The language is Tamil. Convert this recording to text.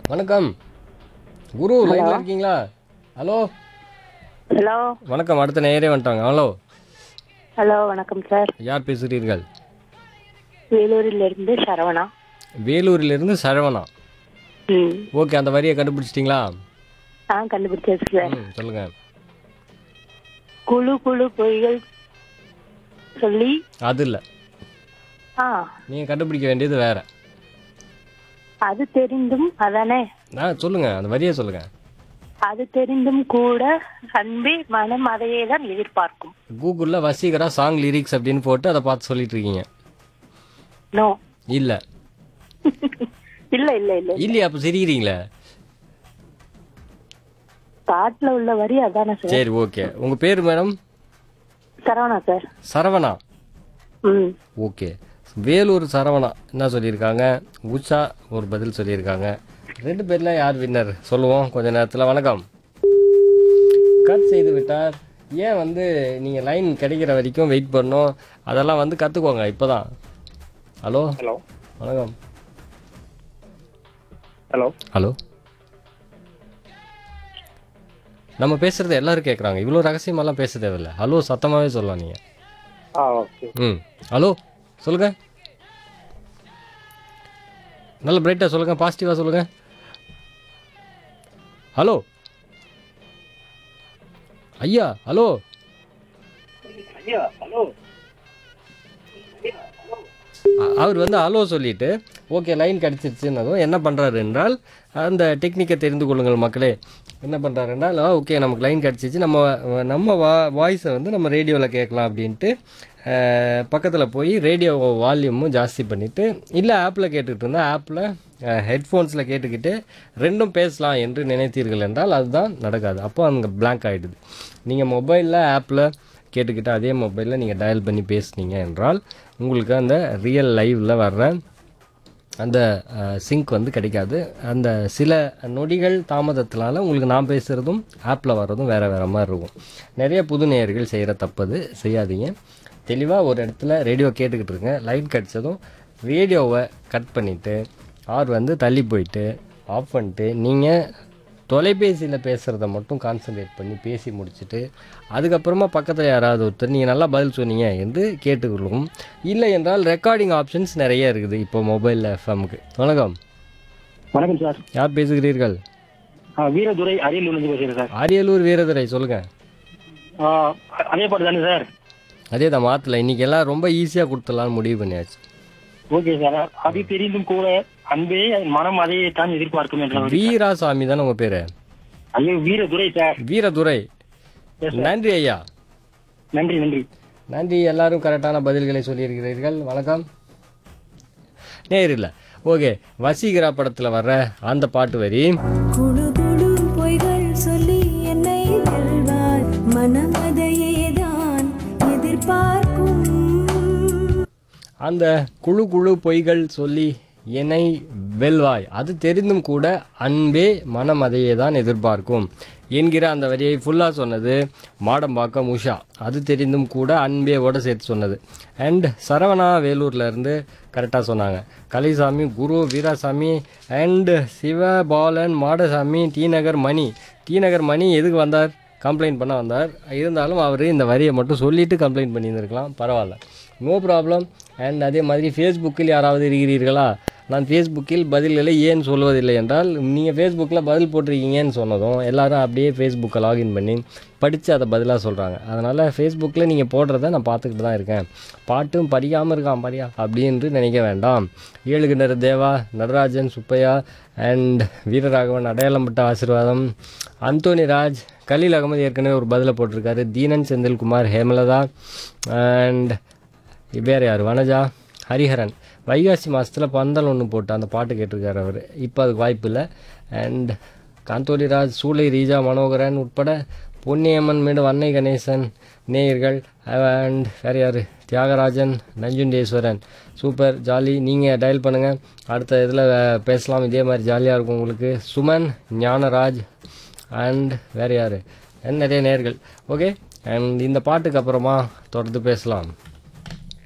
வணக்கம் குரு லைன்ல இருக்கீங்களா ஹலோ ஹலோ வணக்கம் அடுத்த நேரே வந்துட்டாங்க ஹலோ ஹலோ வணக்கம் சார் யார் பேசுகிறீர்கள் வேலூரில் இருந்து சரவணா வேலூரிலிருந்து சரவணா ம் ஓகே அந்த வரியை கண்டுபிடிச்சிட்டிங்களா ஆ கண்டுபிடிச்சாச்சு சார் ம் சொல்லுங்க குழு குழு பொய்கள் சொல்லி அது இல்லை ஆ நீங்கள் கண்டுபிடிக்க வேண்டியது வேற அது தெரிந்தும் அதானே ஆ சொல்லுங்க அந்த வரியை சொல்லுங்க அது தெரிந்தும் கூட அன்பே மனம் அதையே தான் எதிர்பார்க்கும் கூகுளில் வசீகரா சாங் லிரிக்ஸ் அப்படின்னு போட்டு அதை பார்த்து சொல்லிட்டு இருக்கீங்க நோ இல்லை இல்ல இல்ல இல்ல இல்லையா அப்போ சிரிக்கிறீங்களே பாட்டுல உள்ள வரி அதானே சார் சரி ஓகே உங்கள் பேர் மேடம் சரவணா சார் சரவணா ம் ஓகே வேலூர் சரவணா என்ன சொல்லியிருக்காங்க உஷா ஒரு பதில் சொல்லியிருக்காங்க ரெண்டு பேர்ல யார் வின்னர் சொல்லுவோம் கொஞ்ச நேரத்தில் வணக்கம் கட் செய்து விட்டார் ஏன் வந்து நீங்கள் லைன் கிடைக்கிற வரைக்கும் வெயிட் பண்ணணும் அதெல்லாம் வந்து கற்றுக்கோங்க இப்போ தான் ஹலோ ஹலோ வணக்கம் ஹலோ ஹலோ நம்ம பேசுறது எல்லாரும் கேட்குறாங்க இவ்வளோ ரகசியமெல்லாம் பேச தேவையில்ல ஹலோ சத்தமாகவே சொல்லலாம் நீங்கள் ஆ ஓகே ம் ஹலோ சொல்லுங்க நல்ல பிரைட்டாக சொல்லுங்க பாசிட்டிவாக சொல்லுங்க ஹலோ ஐயா ஹலோ ஐயா ஹலோ அ- அவர் வந்து ஹலோ சொல்லிட்டு ஓகே லைன் கிடச்சிருச்சுன்னதும் என்ன பண்ணுறாரு என்றால் அந்த டெக்னிக்கை தெரிந்து கொள்ளுங்கள் மக்களே என்ன பண்ணுறாரு என்றால் ஓகே நமக்கு லைன் கிடச்சிச்சு நம்ம நம்ம வா வாய்ஸை வந்து நம்ம ரேடியோவில் கேட்கலாம் அப்படின்ட்டு பக்கத்தில் போய் ரேடியோ வால்யூமும் ஜாஸ்தி பண்ணிவிட்டு இல்லை ஆப்பில் கேட்டுக்கிட்டு இருந்தால் ஆப்பில் ஹெட்ஃபோன்ஸில் கேட்டுக்கிட்டு ரெண்டும் பேசலாம் என்று நினைத்தீர்கள் என்றால் அதுதான் நடக்காது அப்போ அங்கே blank ஆகிடுது நீங்கள் மொபைலில் ஆப்பில் கேட்டுக்கிட்டு அதே மொபைலில் நீங்கள் டயல் பண்ணி பேசுனீங்க என்றால் உங்களுக்கு அந்த ரியல் லைவில் வர்ற அந்த சிங்க் வந்து கிடைக்காது அந்த சில நொடிகள் தாமதத்தினால உங்களுக்கு நான் பேசுகிறதும் ஆப்பில் வர்றதும் வேறு வேறு மாதிரி இருக்கும் நிறைய புது நேயர்கள் செய்கிற தப்பது செய்யாதீங்க தெளிவாக ஒரு இடத்துல ரேடியோ கேட்டுக்கிட்டு இருங்க லைட் கிடச்சதும் ரேடியோவை கட் பண்ணிவிட்டு ஆர் வந்து தள்ளி போயிட்டு ஆஃப் பண்ணிட்டு நீங்கள் தொலைபேசியில் பேசுகிறத மட்டும் கான்சன்ட்ரேட் பண்ணி பேசி முடிச்சுட்டு அதுக்கப்புறமா பக்கத்தில் யாராவது ஒருத்தர் நீங்கள் நல்லா பதில் சொன்னீங்க என்று கேட்டுக்கொள்ளும் இல்லை என்றால் ரெக்கார்டிங் ஆப்ஷன்ஸ் நிறைய இருக்குது இப்போ மொபைலில் எஃப்எம்க்கு வணக்கம் வணக்கம் சார் யார் பேசுகிறீர்கள் ஆ வீரதுரை அரியலூர்லேருந்து பேசுகிறேன் சார் அரியலூர் வீரதுரை சொல்லுங்கள் ஆ, அதே பாட்டு தானே சார் அதே தான் மாற்றல இன்றைக்கி எல்லாம் ரொம்ப ஈஸியாக கொடுத்துடலான்னு முடிவு பண்ணியாச்சு ஓகே சார் அது தெரிந்தும் கூட அன்பே மனம் அதையே தான் எதிர்பார்க்கும் என்ற ஒரு- வீராசாமி தானே உங்கள் பேர் ஐயோ வீரதுரை சார் வீரதுரை நன்றி ஐயா நன்றி நன்றி நன்றி எல்லாரும் கரெக்டான பதில்களை சொல்லியிருக்கிறீர்கள் வணக்கம் நேரில் ஓகே வசீகரா படத்தில் வர்ற அந்த பாட்டு வரி குழு குழு பொய்கள் சொல்லி என்னை வெல்வாய் மனம் அதையே தான் எதிர்பார்க்கும் அந்த குழு குழு பொய்கள் சொல்லி என்னை வெல்வாய் அது தெரிந்தும் கூட அன்பே மனம் அதையே தான் எதிர்பார்க்கும் என்கிற அந்த வரியை ஃபுல்லாக சொன்னது மாடம்பாக்கம் உஷா அது தெரிந்தும் கூட அன்பேவோட சேர்த்து சொன்னது அண்ட் சரவணா வேலூர்ல இருந்து கரெக்டாக சொன்னாங்க Kalaisamy Guru Veerasamy and Sivabalan Madasamy T Nagar Mani T Nagar Mani எதுக்கு வந்தார் கம்ப்ளைண்ட் பண்ண வந்தார் இருந்தாலும் அவர் இந்த வரியை மட்டும் சொல்லிட்டு கம்ப்ளைண்ட் பண்ணியிருந்திருக்கலாம் பரவாயில்ல நோ ப்ராப்ளம் அண்ட் அதே மாதிரி ஃபேஸ்புக்கில் யாராவது இருக்கிறீர்களா நான் ஃபேஸ்புக்கில் பதில்களை ஏன் சொல்வதில்லை என்றால் நீங்கள் ஃபேஸ்புக்கில் பதில் போட்டிருக்கீங்கன்னு சொன்னதும் எல்லாரும் அப்படியே ஃபேஸ்புக்கை லாகின் பண்ணி படித்து அதை பதிலாக சொல்கிறாங்க அதனால் ஃபேஸ்புக்கில் நீங்கள் போடுறத நான் பார்த்துக்கிட்டு தான் இருக்கேன் பாட்டும் படிக்காமல் இருக்கான் படியா அப்படின்று நினைக்க வேண்டாம் ஏழு கிணறு தேவா நடராஜன் சுப்பையா அண்ட் வீரராகவன் அடையாளம்பட்ட ஆசீர்வாதம் அந்தோனி ராஜ் கலீல் அகமது ஏற்கனவே ஒரு பதிலை போட்டிருக்காரு தீனன் செந்தில்குமார் ஹேமலதா அண்ட் வேறு யார் வனஜா ஹரிஹரன் வைகாசி மாதத்தில் பந்தல் ஒன்று போட்டு அந்த பாட்டு கேட்டிருக்காரு அவர் இப்போ அதுக்கு வாய்ப்பு இல்லை அண்ட் காந்தோலி ராஜ் சூளை ரீஜா மனோகரன் உட்பட பொன்னியம்மன் மேடு வன்னை கணேசன் நேயர்கள் அண்ட் வேறு யார் தியாகராஜன் நஞ்சுண்டேஸ்வரன் சூப்பர் ஜாலி நீங்கள் டயல் பண்ணுங்கள் அடுத்த இதில் பேசலாம் இதே மாதிரி ஜாலியாக இருக்கும் உங்களுக்கு சுமன் ஞானராஜ் அண்ட் வேறு யார் நிறைய நேர்கள் ஓகே அண்ட் இந்த பாட்டுக்கு அப்புறமா தொடர்ந்து பேசலாம்